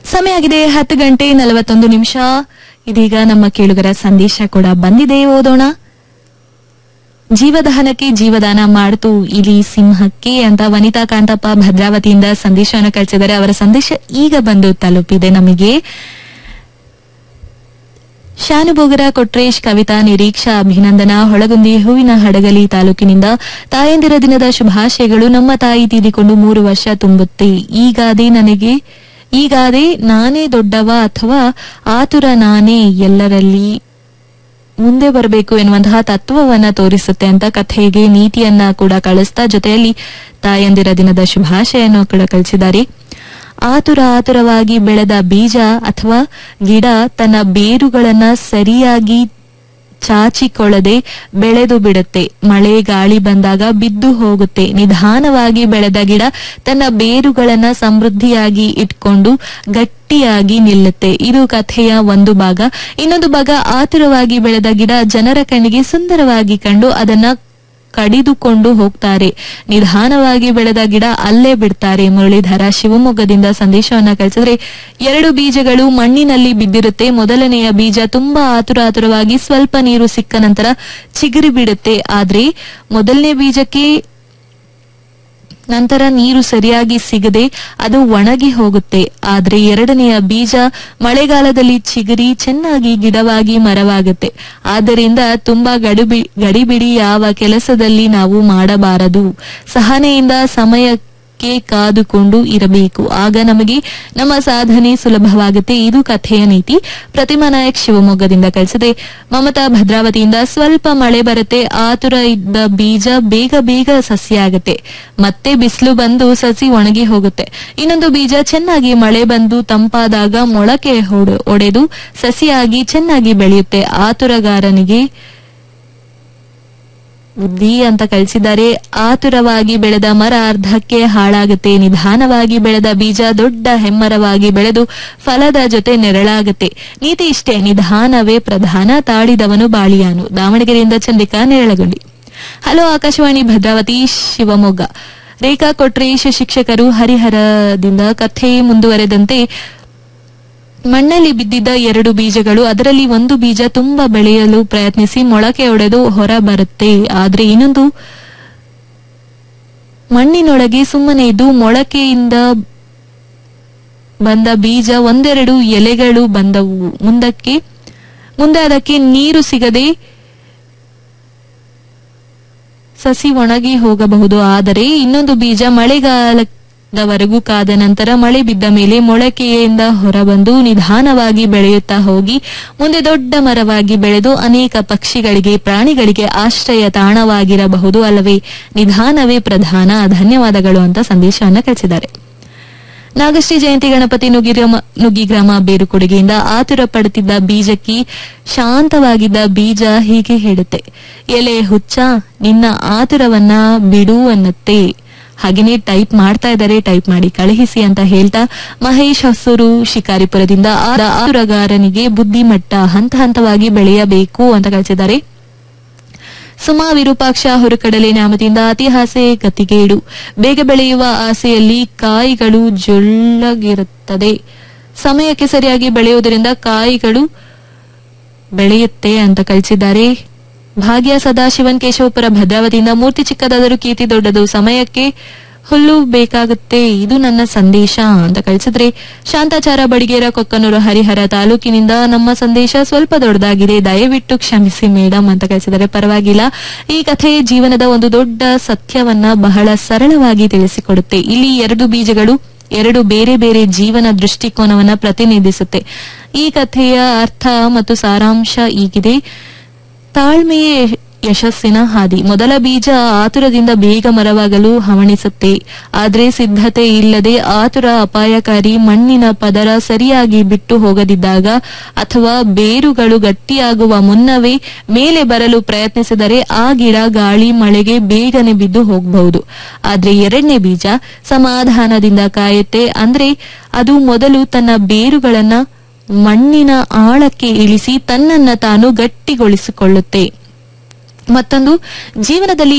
ಸಮಯ ಆಗಿದೆ ಹತ್ತು ಗಂಟೆ ನಲವತ್ತೊಂದು ನಿಮಿಷ ಇದೀಗ ನಮ್ಮ ಕೇಳುಗರ ಸಂದೇಶ ಕೂಡ ಬಂದಿದೆ ಓದೋಣ ಜೀವದಹನಕ್ಕೆ ಜೀವದಾನ ಮಾಡ್ತು ಇಲಿ ಸಿಂಹಕ್ಕೆ ಅಂತ ವನಿತಾ ಕಾಂತಪ್ಪ ಭದ್ರಾವತಿಯಿಂದ ಸಂದೇಶವನ್ನು ಕಳಿಸಿದ್ದಾರೆ ಅವರ ಸಂದೇಶ ಈಗ ಬಂದು ತಲುಪಿದೆ ನಮಗೆ ಶಾನುಭೋಗರ ಕೊಟ್ರೇಶ್ ಕವಿತಾ ನಿರೀಕ್ಷಾ ಅಭಿನಂದನಾ ಹೊಳಗುಂದಿ ಹೂವಿನ ಹಡಗಲಿ ತಾಲೂಕಿನಿಂದ ತಾಯಂದಿರ ದಿನದ ಶುಭಾಶಯಗಳು ನಮ್ಮ ತಾಯಿ ತೀರಿಕೊಂಡು ಮೂರು ವರ್ಷ ತುಂಬುತ್ತೆ ಈಗಾದೆ ನನಗೆ ಈಗಾದೆ ನಾನೇ ದೊಡ್ಡವ ಅಥವಾ ಆತುರ ನಾನೇ ಎಲ್ಲರಲ್ಲಿ ಮುಂದೆ ಬರಬೇಕು ಎನ್ನುವಂತಹ ತತ್ವವನ್ನ ತೋರಿಸುತ್ತೆ ಅಂತ ಕಥೆಗೆ ನೀತಿಯನ್ನ ಕೂಡ ಕಳಿಸ್ತಾ ಜೊತೆಯಲ್ಲಿ ತಾಯಂದಿರ ದಿನದ ಶುಭಾಶಯನ್ನು ಕೂಡ ಕಳಿಸಿದ್ದಾರೆ ಆತುರ ಆತುರವಾಗಿ ಬೆಳೆದ ಬೀಜ ಅಥವಾ ಗಿಡ ತನ್ನ ಬೇರುಗಳನ್ನ ಸರಿಯಾಗಿ ಚಾಚಿಕೊಳ್ಳದೆ ಬೆಳೆದು ಬಿಡುತ್ತೆ ಮಳೆ ಗಾಳಿ ಬಂದಾಗ ಬಿದ್ದು ಹೋಗುತ್ತೆ ನಿಧಾನವಾಗಿ ಬೆಳೆದ ಗಿಡ ತನ್ನ ಬೇರುಗಳನ್ನ ಸಮೃದ್ಧಿಯಾಗಿ ಇಟ್ಕೊಂಡು ಗಟ್ಟಿಯಾಗಿ ನಿಲ್ಲುತ್ತೆ ಇದು ಕಥೆಯ ಒಂದು ಭಾಗ ಇನ್ನೊಂದು ಭಾಗ ಆತುರವಾಗಿ ಬೆಳೆದ ಗಿಡ ಜನರ ಕಣ್ಣಿಗೆ ಸುಂದರವಾಗಿ ಕಂಡು ಅದನ್ನ ಕಡಿದುಕೊಂಡು ಹೋಗ್ತಾರೆ ನಿಧಾನವಾಗಿ ಬೆಳೆದ ಗಿಡ ಅಲ್ಲೇ ಬಿಡ್ತಾರೆ ಮುರಳೀಧರ ಶಿವಮೊಗ್ಗದಿಂದ ಸಂದೇಶವನ್ನ ಕಳಿಸಿದ್ರೆ ಎರಡು ಬೀಜಗಳು ಮಣ್ಣಿನಲ್ಲಿ ಬಿದ್ದಿರುತ್ತೆ ಮೊದಲನೆಯ ಬೀಜ ತುಂಬಾ ಆತುರ ಆತುರವಾಗಿ ಸ್ವಲ್ಪ ನೀರು ಸಿಕ್ಕ ನಂತರ ಚಿಗುರಿ ಬಿಡುತ್ತೆ ಆದ್ರೆ ಮೊದಲನೇ ಬೀಜಕ್ಕೆ ನಂತರ ನೀರು ಸರಿಯಾಗಿ ಸಿಗದೆ ಅದು ಒಣಗಿ ಹೋಗುತ್ತೆ ಆದ್ರೆ ಎರಡನೆಯ ಬೀಜ ಮಳೆಗಾಲದಲ್ಲಿ ಚಿಗುರಿ ಚೆನ್ನಾಗಿ ಗಿಡವಾಗಿ ಮರವಾಗುತ್ತೆ ಆದ್ದರಿಂದ ತುಂಬಾ ಗಡಿಬಿ ಗಡಿಬಿಡಿ ಯಾವ ಕೆಲಸದಲ್ಲಿ ನಾವು ಮಾಡಬಾರದು ಸಹನೆಯಿಂದ ಸಮಯಕ್ಕೆ ಕಾದುಕೊಂಡು ಇರಬೇಕು ಆಗ ನಮಗೆ ನಮ್ಮ ಸಾಧನೆ ಸುಲಭವಾಗುತ್ತೆ ಇದು ಕಥೆಯ ನೀತಿ ಪ್ರತಿಮಾ ನಾಯಕ್ ಶಿವಮೊಗ್ಗದಿಂದ ಕಳಿಸಿದೆ ಮಮತಾ ಭದ್ರಾವತಿಯಿಂದ ಸ್ವಲ್ಪ ಮಳೆ ಬರುತ್ತೆ ಆತುರ ಇದ್ದ ಬೀಜ ಬೇಗ ಬೇಗ ಸಸಿ ಆಗುತ್ತೆ ಮತ್ತೆ ಬಿಸಿಲು ಬಂದು ಸಸಿ ಒಣಗಿ ಹೋಗುತ್ತೆ ಇನ್ನೊಂದು ಬೀಜ ಚೆನ್ನಾಗಿ ಮಳೆ ಬಂದು ತಂಪಾದಾಗ ಮೊಳಕೆ ಹೊಡೆ- ಒಡೆದು ಸಸಿಯಾಗಿ ಚೆನ್ನಾಗಿ ಬೆಳೆಯುತ್ತೆ ಆತುರಗಾರನಿಗೆ ಬುದ್ಧಿ ಅಂತ ಕಳಿಸಿದ್ದಾರೆ ಆತುರವಾಗಿ ಬೆಳೆದ ಮರ ಅರ್ಧಕ್ಕೆ ಹಾಳಾಗುತ್ತೆ ನಿಧಾನವಾಗಿ ಬೆಳೆದ ಬೀಜ ದೊಡ್ಡ ಹೆಮ್ಮರವಾಗಿ ಬೆಳೆದು ಫಲದ ಜೊತೆ ನೆರಳಾಗುತ್ತೆ ನೀತಿ ಇಷ್ಟೇ ನಿಧಾನವೇ ಪ್ರಧಾನ ತಾಳಿದವನು ಬಾಳಿಯಾನು ದಾವಣಗೆರೆಯಿಂದ ಚಂದ್ರಿಕಾ ನೆರಳಗೊಂಡಿ ಹಲೋ ಆಕಾಶವಾಣಿ ಭದ್ರಾವತಿ ಶಿವಮೊಗ್ಗ ರೇಖಾ ಕೊಟ್ರೇಶ್ ಶಿಕ್ಷಕರು ಹರಿಹರದಿಂದ ಕಥೆ ಮುಂದುವರೆದಂತೆ ಮಣ್ಣಲ್ಲಿ ಬಿದ್ದಿದ್ದ ಎರಡು ಬೀಜಗಳು ಅದರಲ್ಲಿ ಒಂದು ಬೀಜ ತುಂಬಾ ಬೆಳೆಯಲು ಪ್ರಯತ್ನಿಸಿ ಮೊಳಕೆ ಒಡೆದು ಹೊರ ಬರುತ್ತೆ ಆದ್ರೆ ಇನ್ನೊಂದು ಮಣ್ಣಿನೊಳಗೆ ಸುಮ್ಮನೆ ಇದ್ದು ಮೊಳಕೆಯಿಂದ ಬಂದ ಬೀಜ ಒಂದೆರಡು ಎಲೆಗಳು ಬಂದವು ಮುಂದಕ್ಕೆ ಮುಂದೆ ಅದಕ್ಕೆ ನೀರು ಸಿಗದೆ ಸಸಿ ಒಣಗಿ ಹೋಗಬಹುದು ಆದರೆ ಇನ್ನೊಂದು ಬೀಜ ಮಳೆಗಾಲದವರೆಗೂ ಕಾದ ನಂತರ ಮಳೆ ಬಿದ್ದ ಮೇಲೆ ಮೊಳಕೆಯಿಂದ ಹೊರಬಂದು ನಿಧಾನವಾಗಿ ಬೆಳೆಯುತ್ತಾ ಹೋಗಿ ಮುಂದೆ ದೊಡ್ಡ ಮರವಾಗಿ ಬೆಳೆದು ಅನೇಕ ಪಕ್ಷಿಗಳಿಗೆ ಪ್ರಾಣಿಗಳಿಗೆ ಆಶ್ರಯ ತಾಣವಾಗಿರಬಹುದು ಅಲ್ಲವೇ ನಿಧಾನವೇ ಪ್ರಧಾನ ಧನ್ಯವಾದಗಳು ಅಂತ ಸಂದೇಶವನ್ನ ಕಳಿಸಿದ್ದಾರೆ ನಾಗಶ್ರೀ ಜಯಂತಿ ಗಣಪತಿ ನುಗ್ಗಿಗ್ರಾಮ ನುಗ್ಗಿಗ್ರಾಮ ಬೇರುಕೊಡುಗೆಯಿಂದ ಆತುರ ಪಡುತ್ತಿದ್ದ ಬೀಜಕ್ಕೆ ಶಾಂತವಾಗಿದ್ದ ಬೀಜ ಹೀಗೆ ಹೇಳುತ್ತೆ ಎಲೆ ಹುಚ್ಚ ನಿನ್ನ ಆತುರವನ್ನ ಬಿಡು ಅನ್ನತ್ತೆ ಹಾಗೇನೆ ಟೈಪ್ ಮಾಡ್ತಾ ಇದ್ದಾರೆ ಟೈಪ್ ಮಾಡಿ ಕಳುಹಿಸಿ ಅಂತ ಹೇಳ್ತಾ ಮಹೇಶ್ ಹೊಸೂರು ಶಿಕಾರಿಪುರದಿಂದ ಆ ಆತುರಗಾರನಿಗೆ ಬುದ್ಧಿಮಟ್ಟ ಹಂತ ಹಂತವಾಗಿ ಬೆಳೆಯಬೇಕು ಅಂತ ಕಳಿಸಿದ್ದಾರೆ ಸುಮಾ ವಿರೂಪಾಕ್ಷ ಹೊರಕಡಲೆ ನಾಮದಿಂದ ಅತಿಹಾಸೆ ಗತಿಗೇಡು ಬೇಗ ಬೆಳೆಯುವ ಆಸೆಯಲ್ಲಿ ಕಾಯಿಗಳು ಜೊಳ್ಳಗಿರುತ್ತದೆ ಸಮಯಕ್ಕೆ ಸರಿಯಾಗಿ ಬೆಳೆಯುವುದರಿಂದ ಕಾಯಿಗಳು ಬೆಳೆಯುತ್ತೆ ಅಂತ ಕಳಿಸಿದ್ದಾರೆ ಭಾಗ್ಯ ಸದಾಶಿವನ್ ಕೇಶವಪುರ ಭದ್ರಾವತಿಯಿಂದ ಮೂರ್ತಿ ಚಿಕ್ಕದಾದರೂ ಕೀರ್ತಿ ದೊಡ್ಡದು ಸಮಯಕ್ಕೆ ಹುಲ್ಲು ಬೇಕಾಗುತ್ತೆ ಇದು ನನ್ನ ಸಂದೇಶ ಅಂತ ಕಳಿಸಿದ್ರೆ ಶಾಂತಾಚಾರ ಬಡಿಗೇರ ಕೊಕ್ಕನೂರು ಹರಿಹರ ತಾಲೂಕಿನಿಂದ ನಮ್ಮ ಸಂದೇಶ ಸ್ವಲ್ಪ ದೊಡ್ಡದಾಗಿದೆ ದಯವಿಟ್ಟು ಕ್ಷಮಿಸಿ ಮೇಡಮ್ ಅಂತ ಕಳಿಸಿದರೆ ಪರವಾಗಿಲ್ಲ ಈ ಕಥೆ ಜೀವನದ ಒಂದು ದೊಡ್ಡ ಸತ್ಯವನ್ನ ಬಹಳ ಸರಳವಾಗಿ ತಿಳಿಸಿಕೊಡುತ್ತೆ ಇಲ್ಲಿ ಎರಡು ಬೀಜಗಳು ಎರಡು ಬೇರೆ ಬೇರೆ ಜೀವನ ದೃಷ್ಟಿಕೋನವನ್ನ ಪ್ರತಿನಿಧಿಸುತ್ತೆ ಈ ಕಥೆಯ ಅರ್ಥ ಮತ್ತು ಸಾರಾಂಶ ಈಗಿದೆ ತಾಳ್ಮೆಯೇ ಯಶಸ್ಸಿನ ಹಾದಿ ಮೊದಲ ಬೀಜ ಆತುರದಿಂದ ಬೇಗ ಮರವಾಗಲು ಹವಣಿಸುತ್ತೆ ಆದ್ರೆ ಸಿದ್ಧತೆ ಇಲ್ಲದೆ ಆತುರ ಅಪಾಯಕಾರಿ ಮಣ್ಣಿನ ಪದರ ಸರಿಯಾಗಿ ಬಿಟ್ಟು ಹೋಗದಿದ್ದಾಗ ಅಥವಾ ಬೇರುಗಳು ಗಟ್ಟಿಯಾಗುವ ಮುನ್ನವೇ ಮೇಲೆ ಬರಲು ಪ್ರಯತ್ನಿಸಿದರೆ ಆ ಗಿಡ ಗಾಳಿ ಮಳೆಗೆ ಬೇಗನೆ ಬಿದ್ದು ಹೋಗಬಹುದು ಆದ್ರೆ ಎರಡನೇ ಬೀಜ ಸಮಾಧಾನದಿಂದ ಕಾಯುತ್ತೆ ಅಂದ್ರೆ ಅದು ಮೊದಲು ತನ್ನ ಬೇರುಗಳನ್ನ ಮಣ್ಣಿನ ಆಳಕ್ಕೆ ಇಳಿಸಿ ತನ್ನನ್ನ ತಾನು ಗಟ್ಟಿಗೊಳಿಸಿಕೊಳ್ಳುತ್ತೆ ಮತ್ತೊಂದು ಜೀವನದಲ್ಲಿ